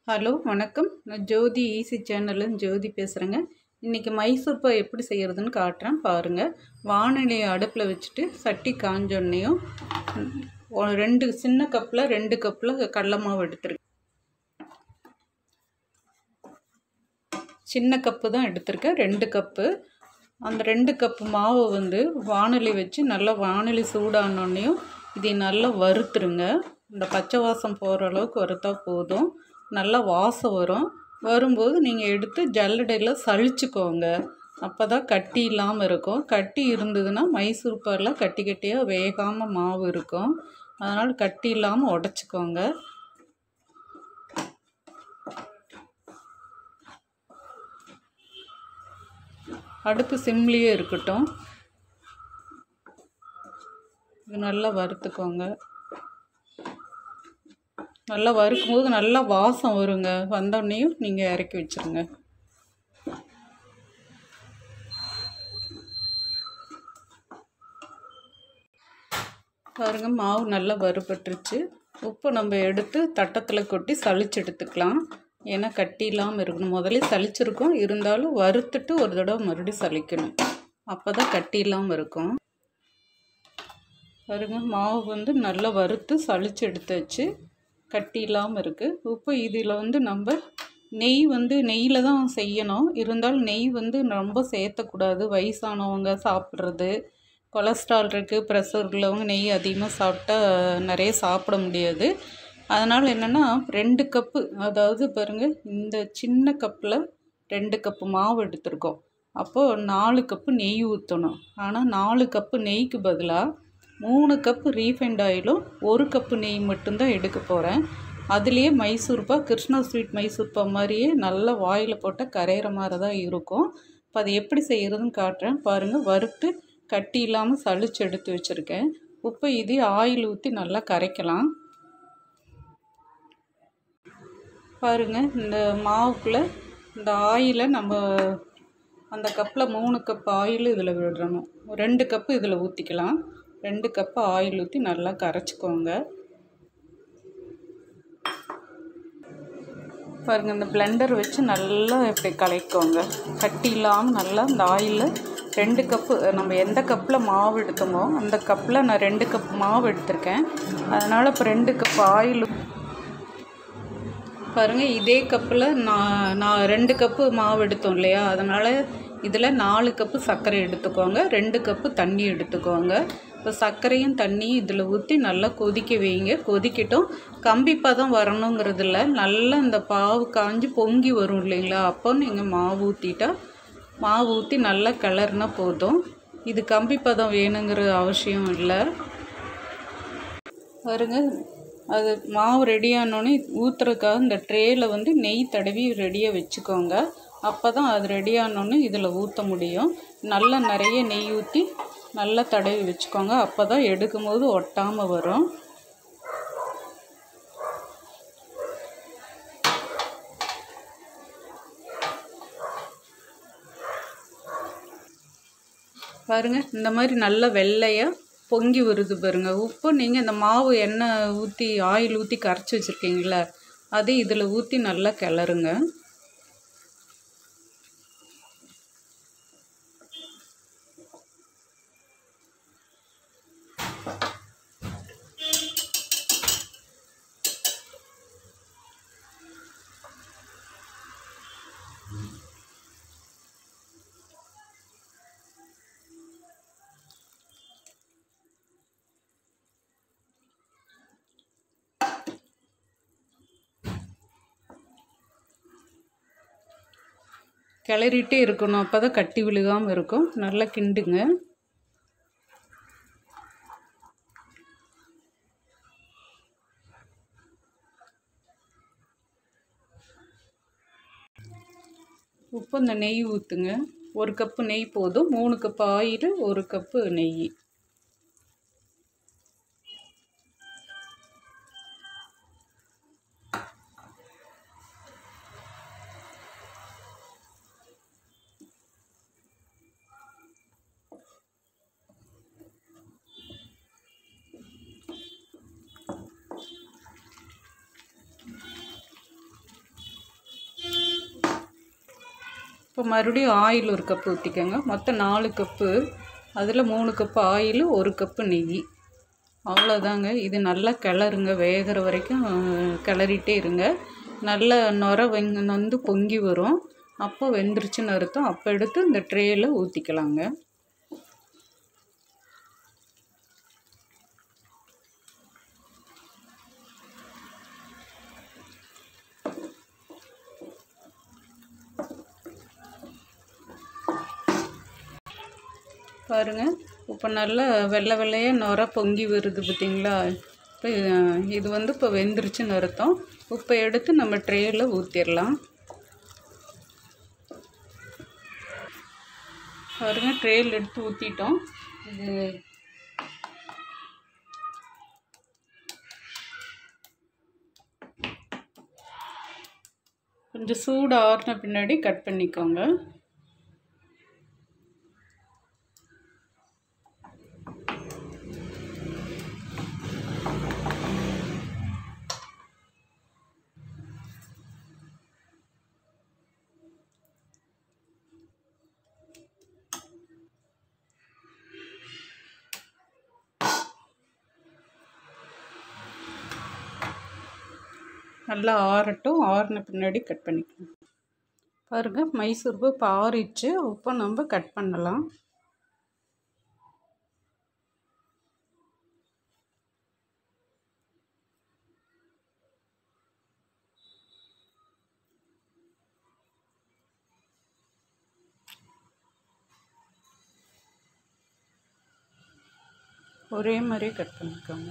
hello வணக்கம் நான் ஜோதி easy சேனல்லேருந்து ஜோதி பேசுகிறேங்க இன்றைக்கி மைசூர் பாய் எப்படி செய்கிறதுன்னு காட்டுறேன் பாருங்கள் வானிலையை அடுப்பில் வச்சுட்டு சட்டி காஞ்சோன்னையும் ஒரு ரெண்டு சின்ன கப்பில் ரெண்டு கப்பில் கடல மாவு எடுத்துருக்கேன் சின்ன கப்பு தான் எடுத்திருக்கேன் ரெண்டு கப்பு அந்த ரெண்டு கப்பு மாவை வந்து வானொலி வச்சு நல்லா வானொலி சூடானோடனையும் இதை நல்லா வறுத்துருங்க இந்த பச்சை வாசம் போகிற அளவுக்கு வறுத்தா போதும் நல்லா வாசம் வரும் வரும்போது நீங்கள் எடுத்து ஜல்லடையில் சளிச்சுக்கோங்க அப்போ தான் கட்டி இல்லாமல் இருக்கும் கட்டி இருந்ததுன்னா மைசூர் பாரில் கட்டி கட்டியாக வேகாமல் மாவு இருக்கும் அதனால் கட்டி இல்லாமல் உடச்சிக்கோங்க அடுப்பு சிம்லேயே இருக்கட்டும் இது நல்லா வறுத்துக்கோங்க நல்லா வறுக்கும்போது நல்லா வாசம் வருங்க வந்தோடனேயும் நீங்கள் இறக்கி வச்சுருங்க பாருங்க மாவு நல்லா வறுபட்டுருச்சு உப்பு நம்ம எடுத்து தட்டத்தில் கொட்டி சளிச்சு எடுத்துக்கலாம் ஏன்னா கட்டி இல்லாமல் இருக்கணும் முதல்ல சளிச்சிருக்கோம் இருந்தாலும் வறுத்துட்டு ஒரு தடவை மறுபடியும் சலிக்கணும் அப்போ தான் கட்டி இல்லாமல் இருக்கும் பாருங்க மாவு வந்து நல்லா வறுத்து சளிச்சு எடுத்தாச்சு கட்டி இல்லாமல் இருக்குது உப்பு இதில் வந்து நம்ம நெய் வந்து நெய்யில் தான் செய்யணும் இருந்தாலும் நெய் வந்து ரொம்ப சேர்த்தக்கூடாது வயசானவங்க சாப்பிட்றது கொலஸ்ட்ரால் இருக்குது ப்ரெஷர் உள்ளவங்க நெய் அதிகமாக சாப்பிட்டா நிறைய சாப்பிட முடியாது அதனால் என்னென்னா ரெண்டு கப்பு அதாவது பாருங்கள் இந்த சின்ன கப்பில் ரெண்டு கப்பு மாவு எடுத்திருக்கோம் அப்போது நாலு கப்பு நெய் ஊற்றணும் ஆனால் நாலு கப்பு நெய்க்கு பதிலாக மூணு கப்பு ரீஃபைண்ட் ஆயிலும் ஒரு கப்பு நெய் மட்டும்தான் எடுக்க போகிறேன் அதுலேயே மைசூர்பா கிருஷ்ணா ஸ்வீட் மைசூர்பா மாதிரியே நல்லா வாயில் போட்டால் கரையிற மாதிரி தான் இருக்கும் இப்போ அதை எப்படி செய்கிறதுன்னு காட்டுறேன் பாருங்கள் வறுத்து கட்டி இல்லாமல் சளிச்சு எடுத்து வச்சுருக்கேன் உப்பு இது ஆயில் ஊற்றி நல்லா கரைக்கலாம் பாருங்கள் இந்த மாவுக்குள்ளே இந்த ஆயிலை நம்ம அந்த கப்பில் மூணு கப் ஆயில் இதில் விடணும் ரெண்டு கப்பு இதில் ஊற்றிக்கலாம் ரெண்டு கப்பு ஆயில் ஊற்றி நல்லா கரைச்சிக்கோங்க பாருங்கள் இந்த பிளெண்டர் வச்சு நல்லா இப்படி கலக்கிக்கோங்க கட்டி இல்லாமல் நல்லா இந்த ஆயிலில் ரெண்டு கப்பு நம்ம எந்த கப்பில் மாவு எடுத்தோமோ அந்த கப்பில் நான் ரெண்டு கப் மாவு எடுத்திருக்கேன் அதனால் இப்போ ரெண்டு கப் ஆயில் பாருங்கள் இதே கப்பில் நான் நான் ரெண்டு கப்பு மாவு எடுத்தோம் இல்லையா அதனால் இதில் நாலு கப்பு சர்க்கரை எடுத்துக்கோங்க ரெண்டு கப்பு தண்ணி எடுத்துக்கோங்க இப்போ சர்க்கரையும் தண்ணியும் இதில் ஊற்றி நல்லா கொதிக்க வைங்க கொதிக்கட்டும் கம்பி பதம் வரணுங்கிறதுல நல்லா இந்த பாவு காஞ்சி பொங்கி வரும் இல்லைங்களா அப்போ நீங்கள் மாவு ஊற்றிட்டா மாவு ஊற்றி நல்லா கிளறுனா போதும் இது கம்பி பதம் வேணுங்கிற அவசியம் இல்லை பாருங்க அது மாவு ரெடியானோடனே ஊற்றுறதுக்காக இந்த ட்ரேயில் வந்து நெய் தடவி ரெடியாக வச்சுக்கோங்க அப்போ தான் அது ரெடியானோன்னு இதில் ஊற்ற முடியும் நல்லா நிறைய நெய் ஊற்றி நல்லா தடவி வச்சுக்கோங்க அப்போ தான் எடுக்கும்போது ஒட்டாமல் வரும் பாருங்கள் இந்த மாதிரி நல்லா வெள்ளையாக பொங்கி வருது பாருங்க உப்பு நீங்கள் இந்த மாவு எண்ணெய் ஊற்றி ஆயில் ஊற்றி கரைச்சி வச்சுருக்கீங்கள அது இதில் ஊற்றி நல்லா கிளறுங்க கிளறிட்டே இருக்கணும் அப்போ தான் கட்டி விழுகாமல் இருக்கும் நல்லா கிண்டுங்க உப்பு இந்த நெய் ஊற்றுங்க ஒரு கப்பு நெய் போதும் மூணு கப்பு ஆயில் ஒரு கப்பு நெய் இப்போ மறுபடியும் ஆயில் ஒரு கப்பு ஊற்றிக்கோங்க மொத்தம் நாலு கப்பு அதில் மூணு கப்பு ஆயில் ஒரு கப்பு நெய் அவ்வளோதாங்க இது நல்லா கிளறுங்க வேகிற வரைக்கும் அஹ், கிளறிட்டே இருங்க நல்ல நுர வெங் வந்து பொங்கி வரும் அப்போ வெந்துருச்சுன்னு அர்த்தம் அப்போ எடுத்து இந்த ட்ரேயில் ஊற்றிக்கலாங்க பாருங்கள் இப்போ நல்லா வெள்ளை வெள்ளையாக நுர பொங்கி வருது பார்த்தீங்களா இப்போ இது வந்து இப்போ வெந்துருச்சுன்னு அர்த்தம் இப்போ எடுத்து நம்ம ட்ரேயில் ஊற்றிடலாம் பாருங்க ட்ரேயில் எடுத்து ஊற்றிட்டோம் இது கொஞ்சம் சூடு ஆறின பின்னாடி கட் பண்ணிக்கோங்க நல்லா ஆறட்டும் ஆறின பின்னாடி கட் பண்ணிக்கலாம் பாருங்கள் மைசூர் பூ இப்போ ஆறிடுச்சு இப்போ நம்ம கட் பண்ணலாம் ஒரே மாதிரி கட் பண்ணிக்கோங்க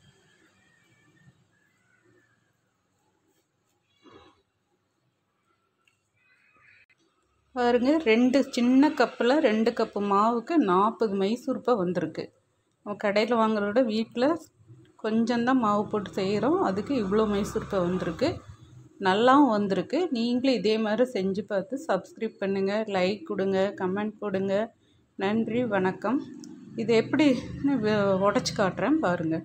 பாருங்க ரெண்டு சின்ன கப்பில் ரெண்டு கப்பு மாவுக்கு நாற்பது மைசூர்பா வந்திருக்கு நம்ம கடையில் வாங்குறத விட வீட்டில் கொஞ்சம்தான் மாவு போட்டு செய்கிறோம் அதுக்கு இவ்வளோ மைசூர்பா வந்திருக்கு நல்லாவும் வந்திருக்கு நீங்களும் இதே மாதிரி செஞ்சு பார்த்து சப்ஸ்கிரைப் பண்ணுங்கள் லைக் கொடுங்க கமெண்ட் போடுங்க நன்றி வணக்கம் இது எப்படி உடச்சி காட்டுறேன் பாருங்கள்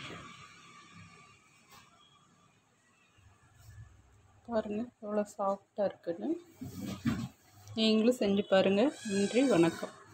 பாருங்கள் எவ்வளோ சாஃப்டாக இருக்குன்னு நீங்களும் செஞ்சு பாருங்கள் நன்றி வணக்கம்